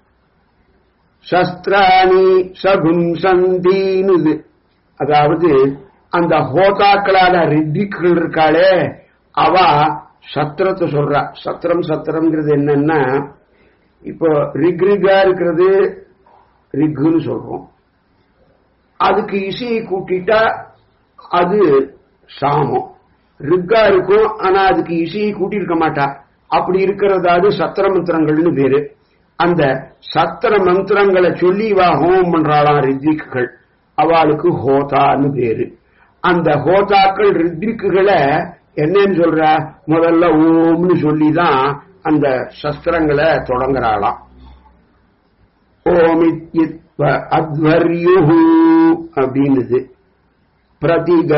சஸ்திராணி சகும் சந்தீனுது அதாவது அந்த ஹோதாக்களான ரித்திகள் இருக்காளே அவ சத்திரத்தை சொல்றா சத்திரம் சத்திரம்ங்கிறது என்னன்னா இப்போ ரிக்ரிகா இருக்கிறது ரிக்குன்னு சொல்றோம் அதுக்கு இசையை கூட்டிட்டா அது சாமம் ரிக்கா இருக்கும் ஆனா அதுக்கு இசையை கூட்டியிருக்க மாட்டா அப்படி இருக்கிறதாவது சத்திர மந்திரங்கள்னு பேரு அந்த சத்திர மந்திரங்களை சொல்லி வா ஹோமம் பண்றாளாம் ரித்விக்குகள் அவளுக்கு ஹோதான்னு பேரு அந்த ஹோதாக்கள் ரித்விக்குகளை என்னன்னு சொல்ற முதல்ல ஓம்னு சொல்லிதான் அந்த சஸ்திரங்களை தொடங்குறாளாம் ஓமித்வ அத்வர்யுஹு அப்படின்னுது பிரதிக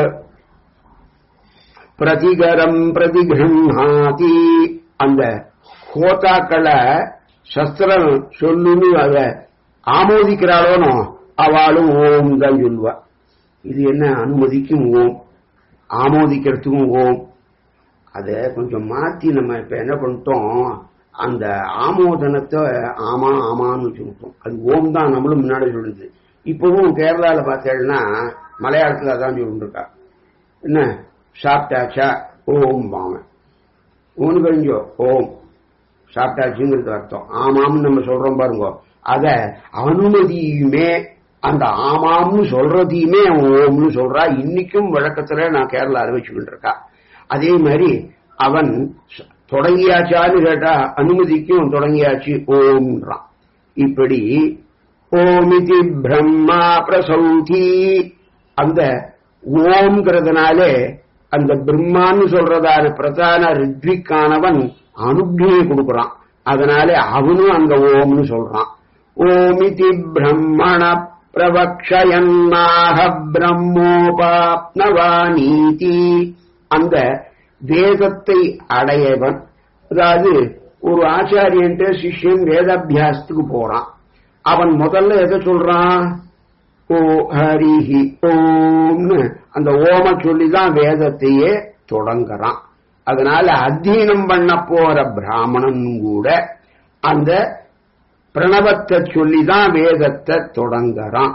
பிரதிகரம் பிரதிகிருஹாதி அந்த ஹோதாக்களை சஸ்திரம் சொல்லுன்னு அத ஆமோதிக்கிறாளோனோ அவளும் ஓம் தான் சொல்லுவா இது என்ன அனுமதிக்கும் ஓம் ஆமோதிக்கிறதுக்கும் ஓம் அத கொஞ்சம் மாத்தி நம்ம இப்ப என்ன பண்ணிட்டோம் அந்த ஆமோதனத்தை ஆமா ஆமான்னு சொல்லிட்டோம் அது ஓம் தான் நம்மளும் முன்னாடி சொல்லுது இப்பவும் கேரளால பார்த்தேன்னா மலையாளத்துல அதான் சொல்லிட்டு இருக்கா என்ன சாப்பிட்டாச்சா ஓம் வாங்க ஊனு கழிஞ்சோ ஓம் சாப்பிட்டாச்சுங்கிறது அர்த்தம் ஆமாம்னு நம்ம சொல்றோம் பாருங்க அத அனுமதியுமே அந்த ஆமாம்னு சொல்றதையுமே அவன் ஓம்னு சொல்றா இன்னைக்கும் வழக்கத்துல நான் கேரளால வச்சுக்கிட்டு இருக்கா அதே மாதிரி அவன் தொடங்கியாச்சான்னு கேட்டா அனுமதிக்கும் தொடங்கியாச்சு ஓம்ன்றான் இப்படி ஓமிதி பிரம்மா பிரசௌதி அந்த ஓம்ங்கிறதுனாலே அந்த பிரம்மான்னு சொல்றதான பிரதான ரித்விக்கானவன் அனுக்னியை கொடுக்கறான் அதனால அவனும் அந்த ஓம்னு சொல்றான் ஓமிதி பிரம்மண பிரவக்ஷயன்னாக பிரம்மோபாப்னவானீதி அந்த வேதத்தை அடையவன் அதாவது ஒரு ஆச்சாரியன்ட்டு சிஷ்யன் வேதாபியாசத்துக்கு போறான் அவன் முதல்ல எதை சொல்றான் ஓ ஹரிஹி ஓம்னு அந்த ஓம சொல்லிதான் வேதத்தையே தொடங்குறான் அதனால அத்தியனம் பண்ண போற பிராமணன் கூட அந்த பிரணவத்தை சொல்லிதான் வேதத்தை தொடங்குறான்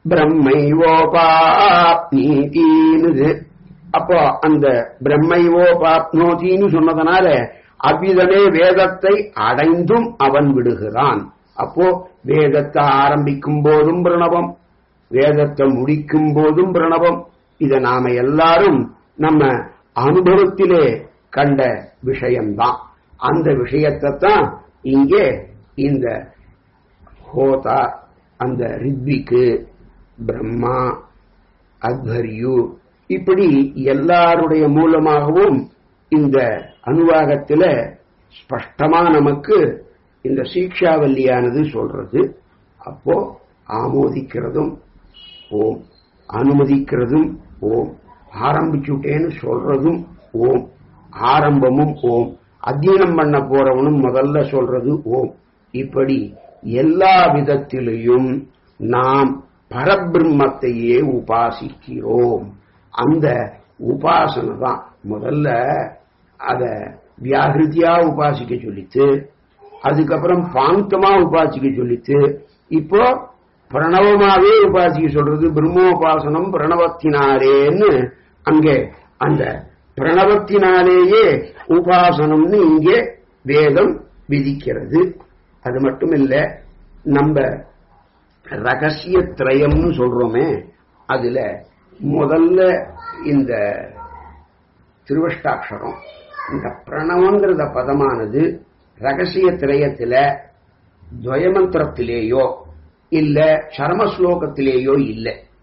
பிரம்மைவோபாப்னீதின்னு அப்போ அந்த பிரம்மைவோபாப்னோதின்னு சொன்னதுனால அவ்விதமே வேதத்தை அடைந்தும் அவன் விடுகிறான் அப்போ வேதத்தை ஆரம்பிக்கும் போதும் பிரணவம் வேதத்தை முடிக்கும் போதும் பிரணவம் இதை நாம எல்லாரும் நம்ம அனுபவத்திலே கண்ட விஷயம்தான் அந்த விஷயத்தை தான் இங்கே இந்த ஹோதா அந்த ரித்விக்கு பிரம்மா அத்வரியு இப்படி எல்லாருடைய மூலமாகவும் இந்த அனுவாகத்துல ஸ்பஷ்டமா நமக்கு இந்த சீக்ஷாவல்லியானது சொல்றது அப்போ ஆமோதிக்கிறதும் ஓம் அனுமதிக்கிறதும் ஓம் ஆரம்பிச்சுட்டேன்னு சொல்றதும் ஓம் ஆரம்பமும் ஓம் அத்தியனம் பண்ண போறவனும் முதல்ல சொல்றது ஓம் இப்படி எல்லா விதத்திலையும் நாம் பரபிரம்மத்தையே உபாசிக்கிறோம் அந்த உபாசனை தான் முதல்ல அத வியாகிருதியா உபாசிக்க சொல்லித்து அதுக்கப்புறம் பாங்கமா உபாசிக்க சொல்லித்து இப்போ பிரணவமாவே உபாசிக்க சொல்றது பிரம்மோபாசனம் பிரணவத்தினாலேன்னு அங்கே அந்த பிரணவத்தினாலேயே உபாசனம்னு இங்கே வேதம் விதிக்கிறது அது மட்டும் இல்ல நம்ம ரகசிய திரயம்னு சொல்றோமே அதுல முதல்ல இந்த திருவஷ்டாட்சரம் இந்த பிரணவங்கிறத பதமானது ரகசிய திரயத்துல துவயமந்திரத்திலேயோ இல்ல சரம ஸ்லோகத்திலேயோ இல்லை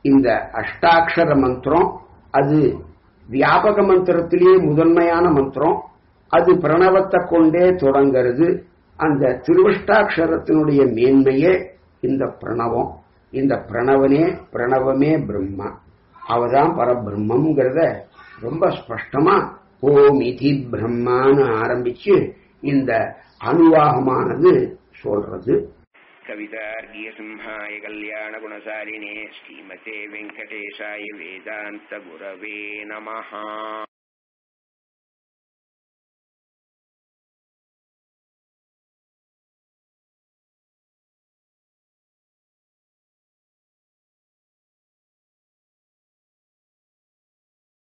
இந்த அஷ்டாட்சர மந்திரம் அது வியாபக மந்திரத்திலேயே முதன்மையான மந்திரம் அது பிரணவத்தை கொண்டே தொடங்கிறது அந்த திருவஷ்டாட்சரத்தினுடைய மேன்மையே இந்த பிரணவம் இந்த பிரணவனே பிரணவமே பிரம்மா அவதான் பரபிரம்மங்கிறத ரொம்ப ஸ்பஷ்டமா ஓம் இதி பிரம்மான்னு ஆரம்பிச்சு இந்த அனுவாகமானது சொல்றது कवितार्गीयसिंहाय कल्याणगुणसारिणे श्रीमते वेङ्कटेशाय वेदान्तगुरवे नमः